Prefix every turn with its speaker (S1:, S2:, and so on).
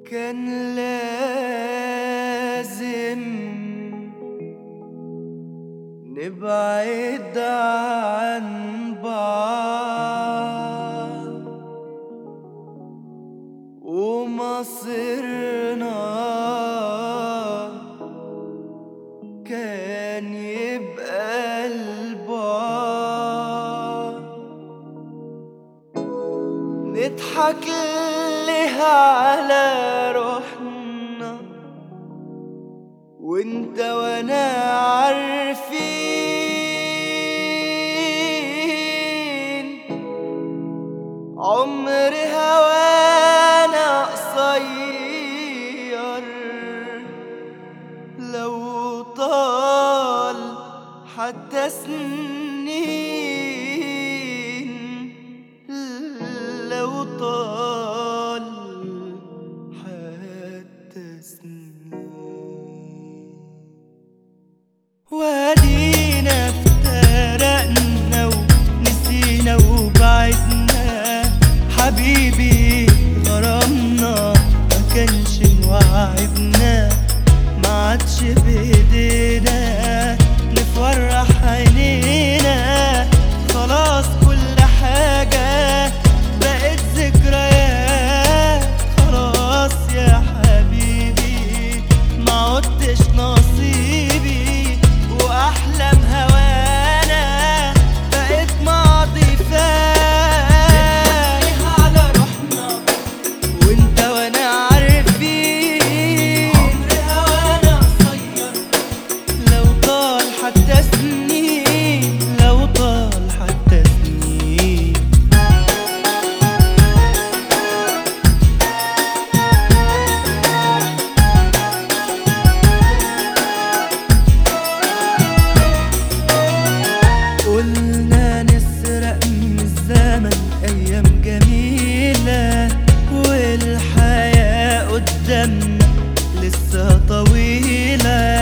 S1: كان لازم نبعد عن بعض ومصيرنا كان يبقى البعد نضحك ليه على روحنا وانت وانا عارفين عمر هوانا قصير لو طال حتى سنين لو طال حتى سنين وادينا افترقنا ونسينا وبعدنا حبيبي غرامنا ما كانش موعدنا ما عادش بايدينا نفرح عينينا خلاص كل حاجة بقت ذكريات خلاص يا حبيبي ما عدتش نصيبي واحلام هوانا بقت ماضي فات على روحنا وانت وانا عارفين عمر هوانا قصير لو طال حتى سنين لو طال حتى سنين قلنا نسرق من الزمن أيام جميلة والحياة قدامنا لسه طويلة